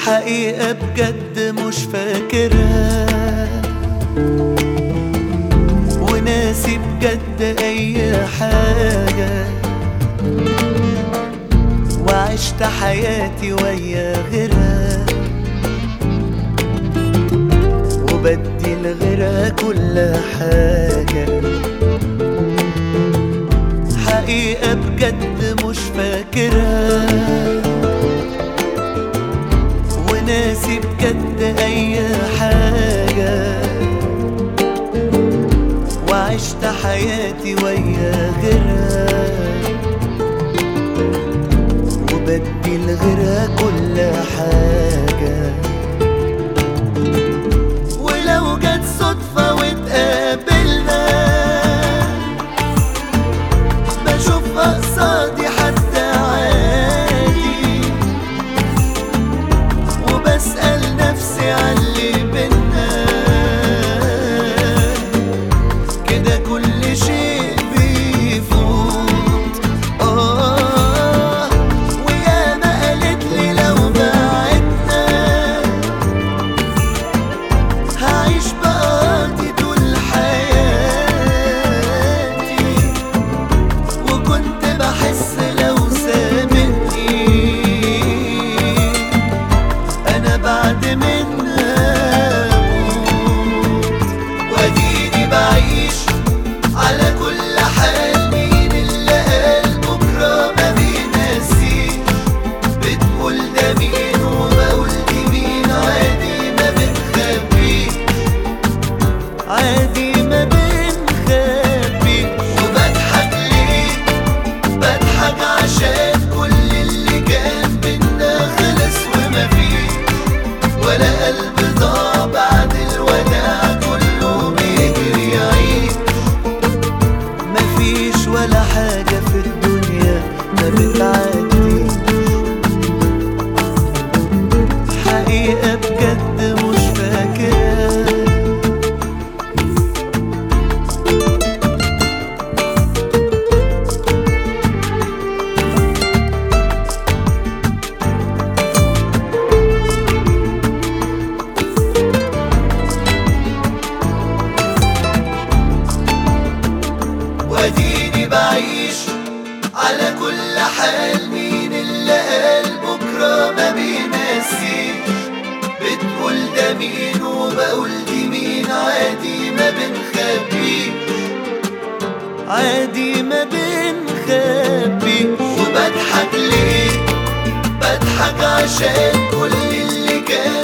حقيقة بجد مش فاكرها وناسي بجد أي حاجة وعشت حياتي ويا غيرها وبدي لغيرها كل حاجة حقيقة بجد مش فاكرها وناسي بجد أي حاجة وعشت حياتي ويا غيرها وبدي لغيرها كل حاجة ولو جت صدفة واتقابلنا بشوف قصادي حد عادي وبسأل نفسي عاللي بينا كده كل شيء بيفوت آه وياما قالت لي لو بعدنا هعيش بقاضي طول حياتي وكنت بحس لو سابتني انا بعد منها أموت. واديني بعيش على كل حال مين اللي قال بكره ما بينسيش بتقول ده مين وبقول دي مين عادي ما بنخبيش عادي ما بنخبيش وبضحك ليه بضحك عشان كل اللي كان بينا خلص وما فيش ولا قلب ضاع بعد الوداع كله بيجري يعيش مفيش ولا حاجة في الدنيا ما بتعديش حقيقة بجد مش فاكرها واديني بعيش على كل حال مين اللي قال بكرة ما بينسيش بتقول ده مين وبقول دي مين عادي ما بنخبيش عادي ما بنخبيش وبضحك ليه بضحك عشان كل اللي كان